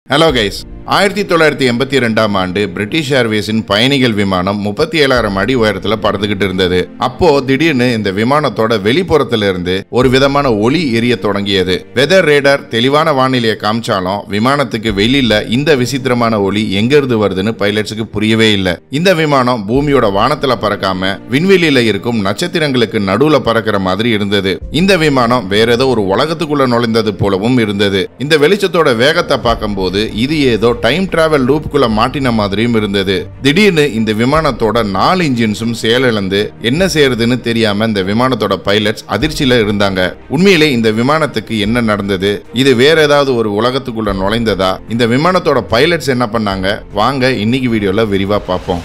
hello guys ஆயிரத்தி தொள்ளாயிரத்தி எண்பத்தி ரெண்டாம் ஆண்டு பிரிட்டிஷ் ஏர்வேஸின் பயணிகள் விமானம் முப்பத்தி ஏழாயிரம் அடி உயரத்துல பறந்துகிட்டு இருந்தது அப்போ திடீர்னு இந்த விமானத்தோட வெளிப்புறத்துல இருந்து ஒரு விதமான ஒளி எரிய தொடங்கியது வெதர் ரேடார் தெளிவான வானிலையை காமிச்சாலும் விமானத்துக்கு வெளியில இந்த விசித்திரமான ஒளி எங்க இருந்து வருதுன்னு பைலட்ஸுக்கு புரியவே இல்லை இந்த விமானம் பூமியோட வானத்துல பறக்காம விண்வெளியில இருக்கும் நட்சத்திரங்களுக்கு நடுவுல பறக்கிற மாதிரி இருந்தது இந்த விமானம் வேற ஏதோ ஒரு உலகத்துக்குள்ள நுழைந்தது போலவும் இருந்தது இந்த வெளிச்சத்தோட வேகத்தை பார்க்கும்போது இது ஏதோ டைம் டிராவல் லூப்புக்குள்ள மாட்டின மாதிரியும் இருந்தது திடீர்னு இந்த விமானத்தோட நாலு இன்ஜின்ஸும் செயலிழந்து என்ன செய்யறதுன்னு தெரியாம இந்த விமானத்தோட பைலட்ஸ் அதிர்ச்சியில இருந்தாங்க உண்மையிலே இந்த விமானத்துக்கு என்ன நடந்தது இது வேற ஏதாவது ஒரு உலகத்துக்குள்ள நுழைந்ததா இந்த விமானத்தோட பைலட்ஸ் என்ன பண்ணாங்க வாங்க இன்னைக்கு வீடியோல விரிவா பார்ப்போம்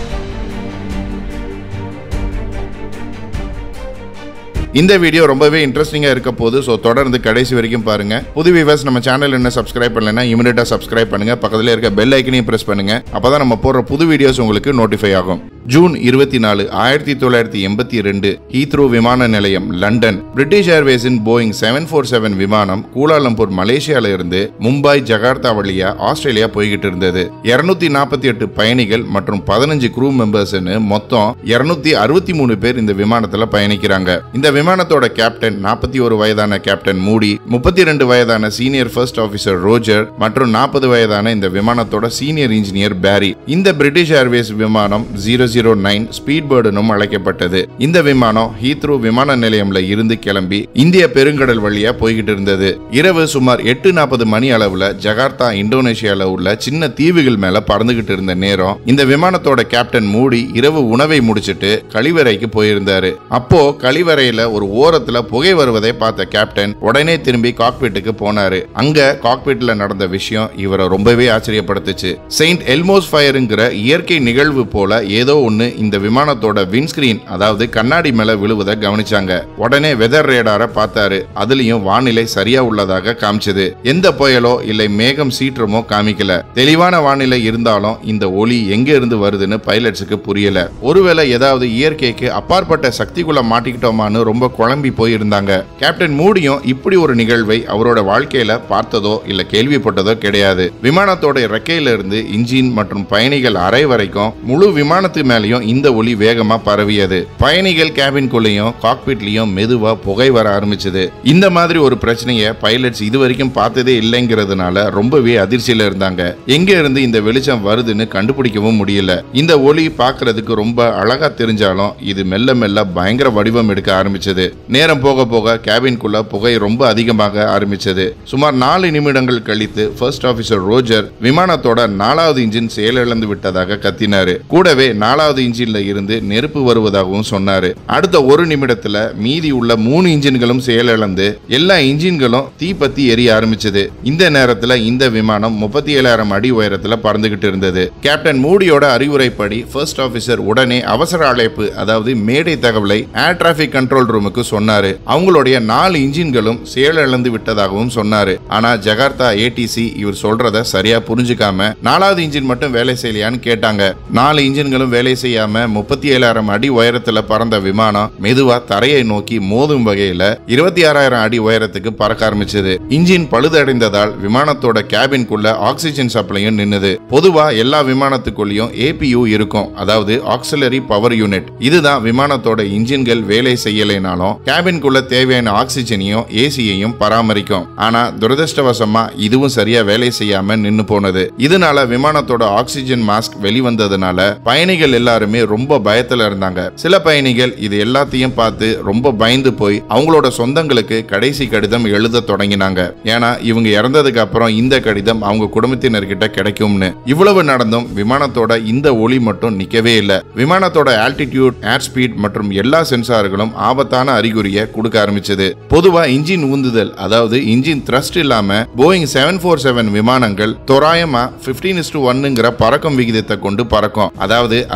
இந்த வீடியோ ரொம்பவே இன்ட்ரெஸ்டிங்கா இருக்க போது ஸோ தொடர்ந்து கடைசி வரைக்கும் பாருங்க புது வியூவர்ஸ் நம்ம சேனல் என்ன சப்ஸ்கிரைப் பண்ணலைன்னா இமீடியட்டா சப்ஸ்கிரைப் பண்ணுங்க பக்கத்துல இருக்க பெல் ஐக்கனையும் பிரஸ் பண்ணுங்க அப்பதான் நம்ம போடுற புது வீடியோஸ் உங்களுக்கு நோட்டிஃபை ஆகும் ஜூன் இருபத்தி நாலு ஆயிரத்தி தொள்ளாயிரத்தி எண்பத்தி ரெண்டு ஹீத்ரோ விமான நிலையம் லண்டன் பிரிட்டிஷ் ஏர்வேஸின் போயிங் செவன் ஃபோர் செவன் விமானம் கூலாலம்பூர் மலேசியால இருந்து மும்பை ஜகார்த்தா வழியா ஆஸ்திரேலியா போய்கிட்டு இருந்தது இருநூத்தி நாற்பத்தி எட்டு பயணிகள் மற்றும் பதினஞ்சு க்ரூ மெம்பர்ஸ்னு மொத்தம் இருநூத்தி அறுபத்தி மூணு பேர் இந்த விமானத்துல பயணிக்கிறாங்க இந்த விமானத்தோட கேப்டன் நாற்பத்தி ஒரு வயதான கேப்டன் மூடி முப்பத்தி ரெண்டு வயதான சீனியர் ஃபர்ஸ்ட் ஆபீசர் ரோஜர் மற்றும் நாற்பது வயதான இந்த விமானத்தோட சீனியர் இன்ஜினியர் பேரி இந்த பிரிட்டிஷ் ஏர்வேஸ் விமானம் ஜீரோ ஜீரோ நைன் ஸ்பீட் பேர்டுனும் அழைக்கப்பட்டது இந்த விமானம் ஹீத்ரூ விமான நிலையம்ல இருந்து கிளம்பி இந்திய பெருங்கடல் வழியா போய்கிட்டு இருந்தது இரவு சுமார் எட்டு நாற்பது மணி அளவுல ஜகார்த்தா இந்தோனேஷியால உள்ள சின்ன தீவுகள் மேல பறந்துகிட்டு இருந்த நேரம் இந்த விமானத்தோட கேப்டன் மூடி இரவு உணவை முடிச்சிட்டு கழிவறைக்கு போயிருந்தாரு அப்போ கழிவறையில ஒரு ஓரத்துல புகை வருவதை பார்த்த கேப்டன் உடனே திரும்பி காக்பிட்டுக்கு போனாரு அங்க காக்பிட்ல நடந்த விஷயம் இவரை ரொம்பவே ஆச்சரியப்படுத்துச்சு செயின்ட் எல்மோஸ் ஃபயருங்கிற இயற்கை நிகழ்வு போல ஏதோ ஒண்ணு இந்த விமானத்தோட விண்ஸ்கிரீன் அதாவது கண்ணாடி மேல விழுவதை கவனிச்சாங்க உடனே வெதர் ரேடாரை பார்த்தாரு அதுலயும் வானிலை சரியா உள்ளதாக காமிச்சது எந்த புயலோ இல்லை மேகம் சீற்றமோ காமிக்கல தெளிவான வானிலை இருந்தாலும் இந்த ஒளி எங்க இருந்து வருதுன்னு பைலட்ஸுக்கு புரியல ஒருவேளை ஏதாவது இயற்கைக்கு அப்பாற்பட்ட சக்திக்குள்ள மாட்டிக்கிட்டோமான்னு ரொம்ப குழம்பி போயிருந்தாங்க கேப்டன் மூடியும் இப்படி ஒரு நிகழ்வை அவரோட வாழ்க்கையில பார்த்ததோ இல்ல கேள்விப்பட்டதோ கிடையாது விமானத்தோட ரெக்கையில இருந்து இன்ஜின் மற்றும் பயணிகள் அறை வரைக்கும் முழு விமானத்து மேலேயும் இந்த ஒளி வேகமா பரவியது பயணிகள் கேபின்குள்ளேயும் காக்பிட்லயும் மெதுவா புகை வர ஆரம்பிச்சது இந்த மாதிரி ஒரு பிரச்சனையை பைலட்ஸ் இது வரைக்கும் பார்த்ததே இல்லைங்கிறதுனால ரொம்பவே அதிர்ச்சியில இருந்தாங்க எங்க இருந்து இந்த வெளிச்சம் வருதுன்னு கண்டுபிடிக்கவும் முடியல இந்த ஒளி பார்க்கிறதுக்கு ரொம்ப அழகா தெரிஞ்சாலும் இது மெல்ல மெல்ல பயங்கர வடிவம் எடுக்க ஆரம்பிச்சது நேரம் போக போக கேபின்குள்ள புகை ரொம்ப அதிகமாக ஆரம்பிச்சது சுமார் நாலு நிமிடங்கள் கழித்து ஃபர்ஸ்ட் ஆபீசர் ரோஜர் விமானத்தோட நாலாவது இன்ஜின் செயலிழந்து விட்டதாக கத்தினாரு கூடவே நாலாவது இன்ஜின்ல இருந்து நெருப்பு வருவதாகவும் சொன்னாரு அடுத்த ஒரு நிமிடத்துல மீதி உள்ள மூணு இன்ஜின்களும் செயலிழந்து எல்லா இன்ஜின்களும் தீப்பத்தி எரிய ஆரம்பிச்சது இந்த நேரத்துல இந்த விமானம் முப்பத்தி ஏழாயிரம் அடி உயரத்துல பறந்துகிட்டு இருந்தது கேப்டன் மூடியோட அறிவுரைப்படி ஃபர்ஸ்ட் ஆபீசர் உடனே அவசர அழைப்பு அதாவது மேடை தகவலை ஏர் டிராபிக் கண்ட்ரோல் ரூமுக்கு சொன்னாரு அவங்களுடைய நாலு இன்ஜின்களும் செயலிழந்து விட்டதாகவும் சொன்னாரு ஆனா ஜகார்த்தா ஏடிசி இவர் சொல்றத சரியா புரிஞ்சுக்காம நாலாவது இன்ஜின் மட்டும் வேலை செய்யலையான்னு கேட்டாங்க நாலு இன்ஜின்களும் வேலை செய்யாம முப்பத்தி ஏழாயிரம் அடி உயரத்துல பறந்த விமானம் மெதுவா தரையை நோக்கி மோதும் வகையில இருபத்தி ஆறாயிரம் அடி உயரத்துக்கு பறக்க ஆரம்பிச்சது இன்ஜின் பழுதடைந்ததால் விமானத்தோட கேபின்குள்ள ஆக்சிஜன் சப்ளையும் நின்னுது பொதுவா எல்லா விமானத்துக்குள்ளேயும் ஏபியு இருக்கும் அதாவது ஆக்சிலரி பவர் யூனிட் இதுதான் விமானத்தோட இன்ஜின்கள் வேலை செய்யலைனாலும் கேபின்குள்ள தேவையான ஆக்சிஜனையும் ஏசியையும் பராமரிக்கும் ஆனா துரதிருஷ்டவசமா இதுவும் சரியா வேலை செய்யாம நின்னு போனது இதனால விமானத்தோட ஆக்சிஜன் மாஸ்க் வெளிவந்ததுனால பயணிகள் எல்லாருமே ரொம்ப பயத்துல இருந்தாங்க சில பயணிகள் இது எல்லாத்தையும் பார்த்து ரொம்ப பயந்து போய் அவங்களோட சொந்தங்களுக்கு கடைசி கடிதம் எழுத தொடங்கினாங்க ஏன்னா இவங்க இறந்ததுக்கு அப்புறம் இந்த கடிதம் அவங்க குடும்பத்தினர்கிட்ட கிடைக்கும்னு இவ்வளவு நடந்தும் விமானத்தோட இந்த ஒளி மட்டும் நிக்கவே இல்லை விமானத்தோட ஆல்டிடியூட் ஏர் ஸ்பீட் மற்றும் எல்லா சென்சார்களும் ஆபத்தான அறிகுறியை கொடுக்க ஆரம்பிச்சது பொதுவா இன்ஜின் ஊந்துதல் அதாவது இன்ஜின் த்ரஸ்ட் இல்லாம போயிங் செவன் ஃபோர் செவன் விமானங்கள் தோராயமா பிப்டீன் இஸ் ஒன்னுங்கிற பறக்கும் விகிதத்தை கொண்டு பறக்கும் அதாவது அது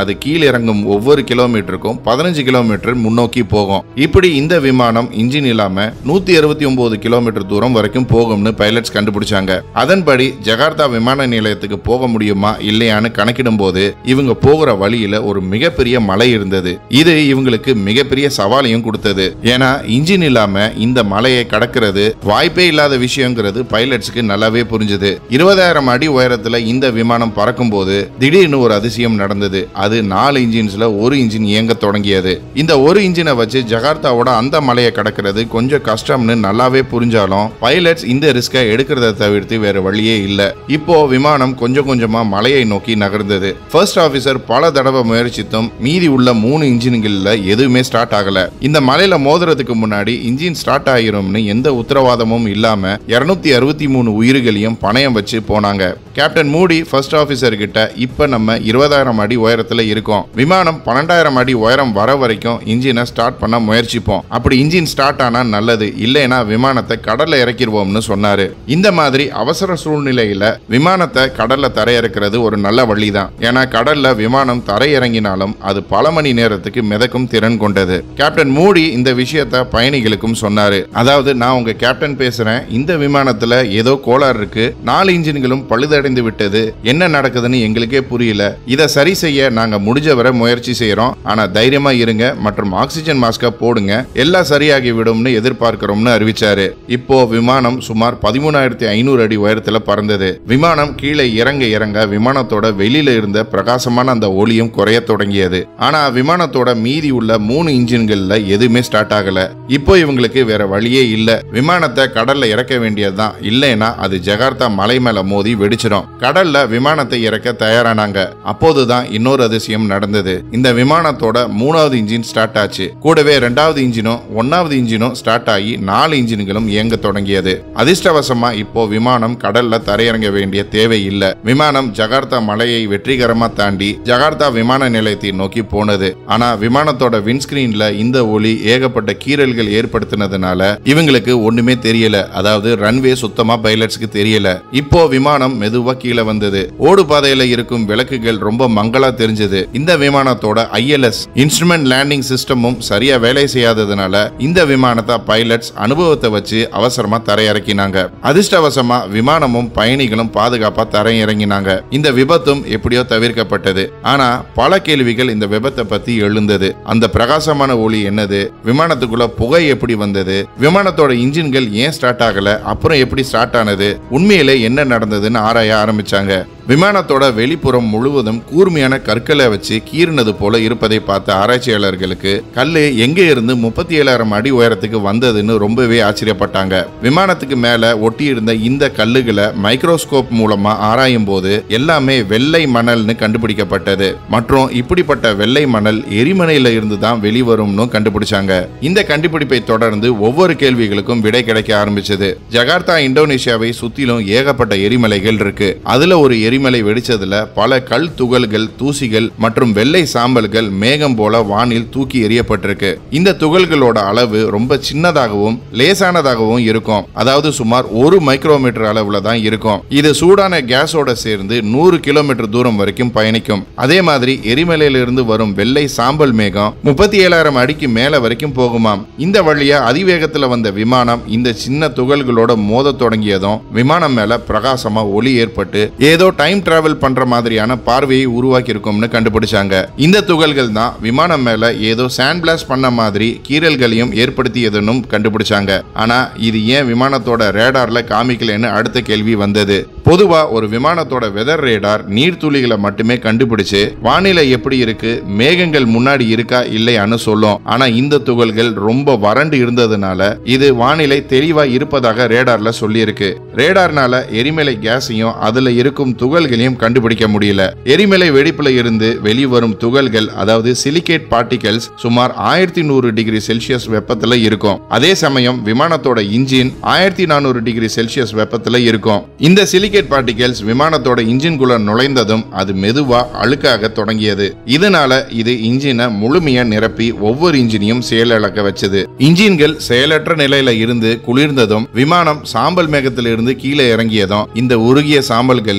அது கீழே இறங்கும் ஒவ்வொரு கிலோமீட்டருக்கும் பதினஞ்சு கிலோமீட்டர் முன்னோக்கி போகும் இப்படி இந்த விமானம் இன்ஜின் இல்லாம நூத்தி அறுபத்தி ஒன்பது கிலோமீட்டர் தூரம் வரைக்கும் போகும்னு பைலட்ஸ் கண்டுபிடிச்சாங்க அதன்படி ஜகார்த்தா விமான நிலையத்துக்கு போக முடியுமா இல்லையான்னு கணக்கிடும் போது இவங்க போகிற வழியில ஒரு மிகப்பெரிய மலை இருந்தது இது இவங்களுக்கு மிகப்பெரிய சவாலையும் கொடுத்தது ஏன்னா இன்ஜின் இல்லாம இந்த மலையை கடக்கிறது வாய்ப்பே இல்லாத விஷயங்கிறது பைலட்ஸ்க்கு நல்லாவே புரிஞ்சுது இருபதாயிரம் அடி உயரத்துல இந்த விமானம் பறக்கும் போது திடீர்னு ஒரு அதிசயம் நடந்தது அது நாலு இன்ஜின்ஸ்ல ஒரு இன்ஜின் இயங்க தொடங்கியது இந்த ஒரு இன்ஜினை வச்சு ஜகார்த்தாவோட அந்த மலையை கடக்கிறது கொஞ்சம் கஷ்டம்னு நல்லாவே புரிஞ்சாலும் பைலட்ஸ் இந்த ரிஸ்கை எடுக்கிறத தவிர்த்து வேற வழியே இல்ல இப்போ விமானம் கொஞ்சம் கொஞ்சமா மலையை நோக்கி நகர்ந்தது ஃபர்ஸ்ட் ஆபீசர் பல தடவை முயற்சித்தும் மீதி உள்ள மூணு இன்ஜின்கள்ல எதுவுமே ஸ்டார்ட் ஆகல இந்த மலையில மோதுறதுக்கு முன்னாடி இன்ஜின் ஸ்டார்ட் ஆயிரும்னு எந்த உத்தரவாதமும் இல்லாம இருநூத்தி அறுபத்தி மூணு உயிர்களையும் பணயம் வச்சு போனாங்க கேப்டன் மூடி ஃபர்ஸ்ட் ஆபீசர் கிட்ட இப்ப நம்ம இருபதாயிரம் அடி உயரத்துல இருக்கோம் விமானம் பன்னெண்டாயிரம் அடி உயரம் வர வரைக்கும் இன்ஜினை ஸ்டார்ட் பண்ண முயற்சிப்போம் அப்படி இன்ஜின் ஸ்டார்ட் ஆனா நல்லது இல்லைன்னா விமானத்தை கடல்ல இறக்கிடுவோம்னு சொன்னாரு இந்த மாதிரி அவசர சூழ்நிலையில விமானத்தை கடல்ல தரையிறக்கிறது ஒரு நல்ல வழிதான் ஏன்னா கடல்ல விமானம் தரையிறங்கினாலும் அது பல மணி நேரத்துக்கு மிதக்கும் திறன் கொண்டது கேப்டன் மூடி இந்த விஷயத்த பயணிகளுக்கும் சொன்னாரு அதாவது நான் உங்க கேப்டன் பேசுறேன் இந்த விமானத்துல ஏதோ கோளாறு இருக்கு நாலு இன்ஜின்களும் பழுதடைந்து விட்டது என்ன நடக்குதுன்னு எங்களுக்கே புரியல இதை சரி செய்ய நாங்க முடிஞ்ச வரை முயற்சி செய்யறோம் ஆனா தைரியமா இருங்க மற்றும் ஆக்சிஜன் மாஸ்க போடுங்க எல்லாம் சரியாகி விடும்னு எதிர்பார்க்கிறோம்னு அறிவிச்சாரு இப்போ விமானம் சுமார் பதிமூணாயிரத்தி ஐநூறு அடி உயரத்துல பறந்தது விமானம் கீழே இறங்க இறங்க விமானத்தோட வெளியில இருந்த பிரகாசமான அந்த ஒளியும் குறைய தொடங்கியது ஆனா விமானத்தோட மீதி உள்ள மூணு இன்ஜின்கள்ல எதுவுமே ஸ்டார்ட் ஆகல இப்போ இவங்களுக்கு வேற வழியே இல்ல விமானத்தை கடல்ல இறக்க வேண்டியதுதான் இல்லைன்னா அது ஜகார்த்தா மலை மேல மோதி வெடிச்சிடும் கடல்ல விமானத்தை இறக்க தயாரானாங்க அப்போதுதான் இன்னொரு அதிசயம் நடந்தது இந்த விமானத்தோட மூணாவது இன்ஜின் ஸ்டார்ட் ஆச்சு கூடவே ரெண்டாவது இன்ஜினும் ஒன்னாவது இன்ஜினும் ஸ்டார்ட் ஆகி நாலு இன்ஜின்களும் இயங்க தொடங்கியது அதிர்ஷ்டவசமா இப்போ விமானம் கடல்ல தரையிறங்க வேண்டிய தேவை இல்ல விமானம் ஜகார்த்தா மலையை வெற்றிகரமா தாண்டி ஜகார்த்தா விமான நிலையத்தை நோக்கி போனது ஆனா விமானத்தோட விண்ஸ்கிரீன்ல இந்த ஒளி ஏகப்பட்ட கீறல்கள் ஏற்படுத்தினதுனால இவங்களுக்கு ஒண்ணுமே தெரியல அதாவது ரன்வே சுத்தமா பைலட்ஸ்க்கு தெரியல இப்போ விமானம் மெதுவா கீழே வந்தது ஓடு பாதையில இருக்கும் விளக்குகள் ரொம்ப மங்களா தெரிஞ்சது இந்த விமானத்தோட ஐஎல்எஸ் இன்ஸ்ட்ருமெண்ட் லேண்டிங் சிஸ்டமும் சரியா வேலை செய்யாததுனால இந்த விமானத்தை பைலட்ஸ் அனுபவத்தை வச்சு அவசரமா தரையிறக்கினாங்க அதிர்ஷ்டவசமா விமானமும் பயணிகளும் பாதுகாப்பா தரையிறங்கினாங்க இந்த விபத்தும் எப்படியோ தவிர்க்கப்பட்டது ஆனா பல கேள்விகள் இந்த விபத்தை பத்தி எழுந்தது அந்த பிரகாசமான ஒளி என்னது விமானத்துக்குள்ள புகை எப்படி வந்தது விமானத்தோட இன்ஜின்கள் ஏன் ஸ்டார்ட் ஆகல அப்புறம் எப்படி ஸ்டார்ட் ஆனது உண்மையிலே என்ன நடந்ததுன்னு ஆராய ஆரம்பிச்சாங்க விமானத்தோட வெளிப்புறம் முழுவதும் கூர்மையான கற்களை வச்சு கீறினது போல இருப்பதை பார்த்த ஆராய்ச்சியாளர்களுக்கு கல்லு எங்க இருந்து முப்பத்தி ஏழாயிரம் அடி உயரத்துக்கு வந்ததுன்னு ரொம்பவே ஆச்சரியப்பட்டாங்க விமானத்துக்கு மேல ஒட்டியிருந்த இந்த கல்லுகளை மைக்ரோஸ்கோப் மூலமா ஆராயும் போது எல்லாமே வெள்ளை மணல்னு கண்டுபிடிக்கப்பட்டது மற்றும் இப்படிப்பட்ட வெள்ளை மணல் எரிமனையில இருந்து தான் வெளிவரும்னு கண்டுபிடிச்சாங்க இந்த கண்டுபிடிப்பை தொடர்ந்து ஒவ்வொரு கேள்விகளுக்கும் விடை கிடைக்க ஆரம்பிச்சது ஜகார்த்தா இந்தோனேஷியாவை சுத்திலும் ஏகப்பட்ட எரிமலைகள் இருக்கு அதுல ஒரு எரிமலை வெடிச்சதுல பல கல் துகள்கள் தூசிகள் மற்றும் வெள்ளை சாம்பல்கள் மேகம் போல வானில் தூக்கி எறியப்பட்டிருக்கு இந்த துகள்களோட அளவு ரொம்ப சின்னதாகவும் லேசானதாகவும் இருக்கும் அதாவது சுமார் ஒரு மைக்ரோமீட்டர் அளவுல தான் இருக்கும் இது சூடான கேஸோட சேர்ந்து நூறு கிலோமீட்டர் தூரம் வரைக்கும் பயணிக்கும் அதே மாதிரி எரிமலையிலிருந்து வரும் வெள்ளை சாம்பல் மேகம் முப்பத்தி ஏழாயிரம் அடிக்கு மேல வரைக்கும் போகுமாம் இந்த வழியா அதிவேகத்துல வந்த விமானம் இந்த சின்ன துகள்களோட மோத தொடங்கியதும் விமானம் மேல பிரகாசமா ஒளி ஏற்பட்டு ஏதோ டைம் டிராவல் பண்ற மாதிரியான பார்வையை உருவாக்கி இருக்கும்னு கண்டுபிடிச்சாங்க இந்த துகள்கள் தான் விமானம் மேல ஏதோ சாண்ட் பிளாஸ்ட் பண்ண மாதிரி கீறல்களையும் ஏற்படுத்தியதுன்னு கண்டுபிடிச்சாங்க ஆனா இது ஏன் விமானத்தோட ரேடார்ல காமிக்கலன்னு அடுத்த கேள்வி வந்தது பொதுவா ஒரு விமானத்தோட வெதர் ரேடார் நீர்த்துளிகளை மட்டுமே கண்டுபிடிச்சு வானிலை எப்படி இருக்கு மேகங்கள் முன்னாடி இருக்கா இல்லையான்னு சொல்லும் ஆனா இந்த துகள்கள் ரொம்ப வறண்டு இருந்ததுனால இது வானிலை தெளிவா இருப்பதாக ரேடார்ல சொல்லியிருக்கு ரேடார்னால எரிமலை கேஸையும் அதுல இருக்கும் துகள்களையும் கண்டுபிடிக்க முடியல எரிமலை வெடிப்புல இருந்து வெளிவரும் துகள்கள் அதாவது சிலிகேட் பார்ட்டிகல்ஸ் சுமார் ஆயிரத்தி நூறு டிகிரி செல்சியஸ் வெப்பத்துல இருக்கும் அதே சமயம் விமானத்தோட இன்ஜின் ஆயிரத்தி நானூறு டிகிரி செல்சியஸ் வெப்பத்துல இருக்கும் இந்த சிலிகேட் பார்ட்டிகல்ஸ் விமானத்தோட இன்ஜின்குள்ள நுழைந்ததும் அது மெதுவா அழுக்காக தொடங்கியது இதனால இது இன்ஜினை முழுமையா நிரப்பி ஒவ்வொரு இன்ஜினையும் செயலிழக்க வச்சது இன்ஜின்கள் செயலற்ற நிலையில இருந்து குளிர்ந்ததும் விமானம் சாம்பல் மேகத்திலிருந்து கீழே இறங்கியதும் இந்த உருகிய சாம்பல்கள் எல்லாம்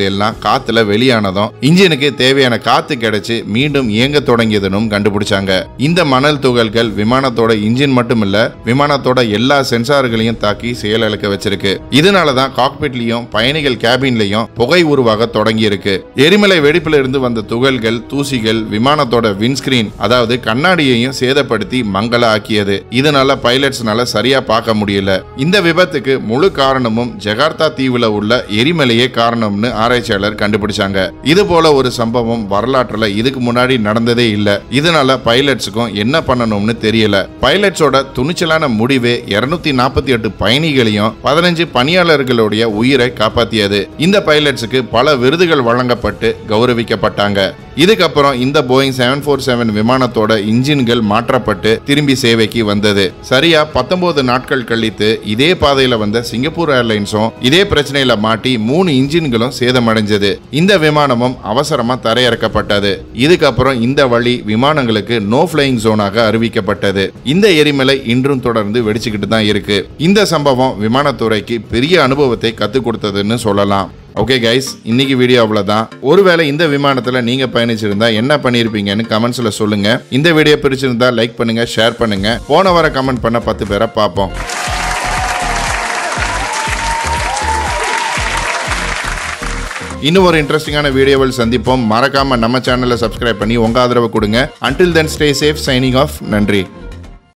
காத்துல வெளியானதும் இன்ஜினுக்கு தேவையான காத்து கிடைச்சு மீண்டும் இயங்க தொடங்கியதுன்னு கண்டுபிடிச்சாங்க இந்த மணல் துகள்கள் விமானத்தோட இன்ஜின் மட்டும் இல்ல விமானத்தோட எல்லா சென்சார்களையும் தாக்கி செயலிழக்க வச்சிருக்கு இதனாலதான் காக்பிட்லயும் பயணிகள் கேபின்லயும் புகை உருவாக தொடங்கி இருக்கு எரிமலை வெடிப்புல இருந்து வந்த துகள்கள் தூசிகள் விமானத்தோட விண்ஸ்கிரீன் அதாவது கண்ணாடியையும் சேதப்படுத்தி மங்கள ஆக்கியது இதனால பைலட்ஸ்னால சரியா பார்க்க முடியல இந்த விபத்துக்கு முழு காரணமும் ஜகார்த்தா தீவுல உள்ள எரிமலையே காரணம்னு ஆராய்ச்சியாளர் கண்டுபிடிச்சாங்க இது போல ஒரு சம்பவம் வரலாற்றுல இதுக்கு முன்னாடி நடந்ததே இல்ல இதனால பைலட்ஸுக்கும் என்ன பண்ணணும்னு தெரியல பைலட்ஸோட துணிச்சலான முடிவே இருநூத்தி நாற்பத்தி எட்டு பயணிகளையும் பதினஞ்சு பணியாளர்களுடைய உயிரை காப்பாத்தியது இந்த பைலட்ஸுக்கு பல விருதுகள் வழங்கப்பட்டு கௌரவிக்கப்பட்டாங்க இதுக்கப்புறம் இந்த போயிங் செவன் ஃபோர் செவன் விமானத்தோட இன்ஜின்கள் மாற்றப்பட்டு திரும்பி சேவைக்கு வந்தது சரியா பத்தொன்பது நாட்கள் கழித்து இதே பாதையில வந்த சிங்கப்பூர் ஏர்லைன்ஸும் இதே பிரச்சனையில மாட்டி மூணு இன்ஜின்களும் சேதமடைஞ்சது இந்த விமானமும் அவசரமா தரையிறக்கப்பட்டது இதுக்கப்புறம் இந்த வழி விமானங்களுக்கு நோ ஃபிளைங் ஜோனாக அறிவிக்கப்பட்டது இந்த எரிமலை இன்றும் தொடர்ந்து வெடிச்சுக்கிட்டு தான் இருக்கு இந்த சம்பவம் விமானத்துறைக்கு பெரிய அனுபவத்தை கத்துக் கொடுத்ததுன்னு சொல்லலாம் ஓகே கைஸ் இன்னைக்கு வீடியோ அவ்வளவுதான் ஒருவேளை இந்த விமானத்துல நீங்க பயணிச்சிருந்தா என்ன பண்ணிருப்பீங்கன்னு கமெண்ட்ஸ்ல சொல்லுங்க இந்த வீடியோ பிடிச்சிருந்தா லைக் பண்ணுங்க ஷேர் பண்ணுங்க போன வாரம் கமெண்ட் பண்ண பத்து பேரை பார்ப்போம் இன்னும் ஒரு இன்ட்ரெஸ்டிங்கான வீடியோவில் சந்திப்போம் மறக்காம நம்ம சேனலை சப்ஸ்கிரைப் பண்ணி உங்க ஆதரவு கொடுங்க until then stay safe signing off நன்றி